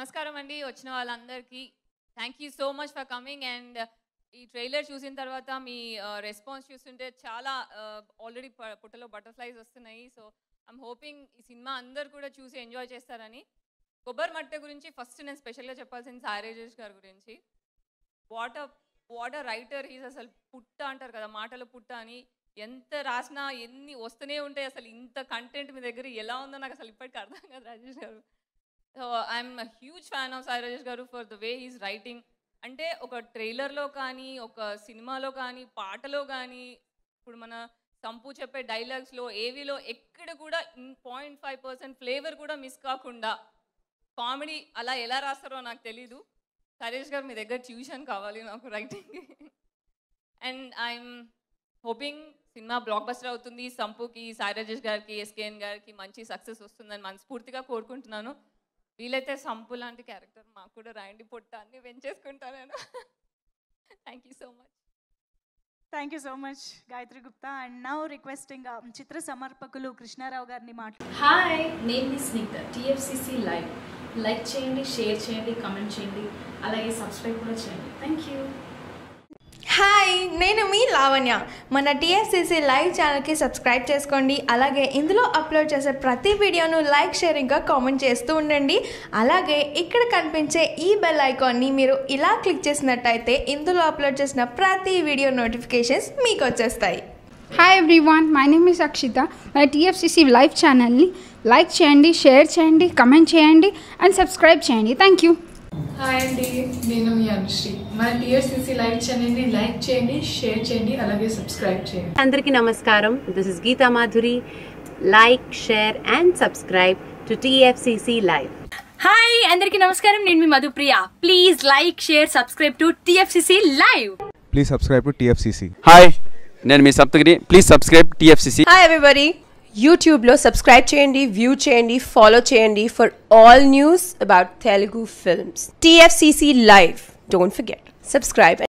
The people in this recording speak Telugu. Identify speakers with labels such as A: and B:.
A: నమస్కారం అండి వచ్చిన వాళ్ళందరికీ thank you so much for coming and ఈ ట్రైలర్ చూసిన తర్వాత మీ రెస్పాన్స్ చూస్తుంటే చాలా ఆల్రెడీ పుట్టలో బటర్ఫ్లైస్ వస్తున్నాయి సో ఐమ్ హోపింగ్ ఈ సినిమా అందరు కూడా చూసి ఎంజాయ్ చేస్తారని కొబ్బరి మట్టె గురించి ఫస్ట్ నేను స్పెషల్గా చెప్పాల్సింది సారేజేష్ గారి గురించి వాట్ వాట్ రైటర్ హీస్ అసలు పుట్ట అంటారు కదా మాటల పుట్ట అని ఎంత రాసినా ఎన్ని వస్తూనే ఉంటాయి అసలు ఇంత కంటెంట్ మీ దగ్గర ఎలా ఉందో నాకు అసలు ఇప్పటికీ అర్థం కాదు Rajesh garu so I'm huge fan of Sai Rajesh garu for the way he's writing అంటే ఒక ట్రైలర్లో కానీ ఒక సినిమాలో కానీ పాటలో కానీ ఇప్పుడు మన సంపు చెప్పే డైలాగ్స్లో ఏవీలో ఎక్కడ కూడా పాయింట్ ఫైవ్ పర్సెంట్ ఫ్లేవర్ కూడా మిస్ కాకుండా కామెడీ అలా ఎలా రాస్తారో నాకు తెలీదు సరేష్ గారు మీ దగ్గర ట్యూషన్ కావాలి నాకు writing and I'm hoping cinema blockbuster అవుతుంది సంపుకి సాయి రాజేష్ గారికి ఎస్కేఎన్ గారికి మంచి సక్సెస్ వస్తుందని మనస్ఫూర్తిగా కోరుకుంటున్నాను వీలైతే సంపు లాంటి క్యారెక్టర్ మాకు కూడా రాయండి పొట్ట అన్ని పెంచేసుకుంటాను నేను thank you so much
B: thank you so much Gayatri Gupta and now requesting చిత్ర సమర్పకులు కృష్ణారావు గారిని మాట్లా
C: హాయ్ నేను మీ స్నిగ్ధ టీఎఫ్సిసి లైవ్ లైక్ చేయండి షేర్ చేయండి కమెంట్ చేయండి అలాగే సబ్స్క్రైబ్ కూడా చేయండి థ్యాంక్ యూ
D: హాయ్ నేను మీ లావణ్య మన టీఎస్సీసీ లైవ్ ఛానల్కి సబ్స్క్రైబ్ చేసుకోండి అలాగే ఇందులో అప్లోడ్ చేసే ప్రతి వీడియోను లైక్ షేర్ ఇంకా కామెంట్ చేస్తూ ఉండండి అలాగే ఇక్కడ కనిపించే ఈ బెల్ ఐకాన్ని మీరు ఇలా క్లిక్ చేసినట్టయితే ఇందులో అప్లోడ్ చేసిన ప్రతి వీడియో నోటిఫికేషన్స్ మీకు వచ్చేస్తాయి
E: hi everyone my name is Akshita మన టీఎఫ్సిసి లైవ్ ఛానల్ని లైక్ చేయండి షేర్ చేయండి కమెంట్ చేయండి అండ్ సబ్స్క్రైబ్ చేయండి థ్యాంక్ యూ
F: హాయ్ అండి నేను మీ అనుశ్రీ మన టీఎస్సీసీ లైవ్ ఛానల్ని లైక్ చేయండి షేర్ చేయండి అలాగే సబ్స్క్రైబ్ చేయండి
G: అందరికీ నమస్కారం this is Geetha Madhuri like share and subscribe to TFCC live
H: hi అందరికీ నమస్కారం నేను మీ Madhupriya please like share subscribe to TFCC live
I: Please subscribe to TFCC.
J: Hi నేను మీ Saptagiri please subscribe TFCC
K: hi everybody యూట్యూబ్లో సబ్స్క్రైబ్ చేయండి వ్యూ చేయండి ఫాలో చేయండి for all news about Telugu films TFCC live don't forget subscribe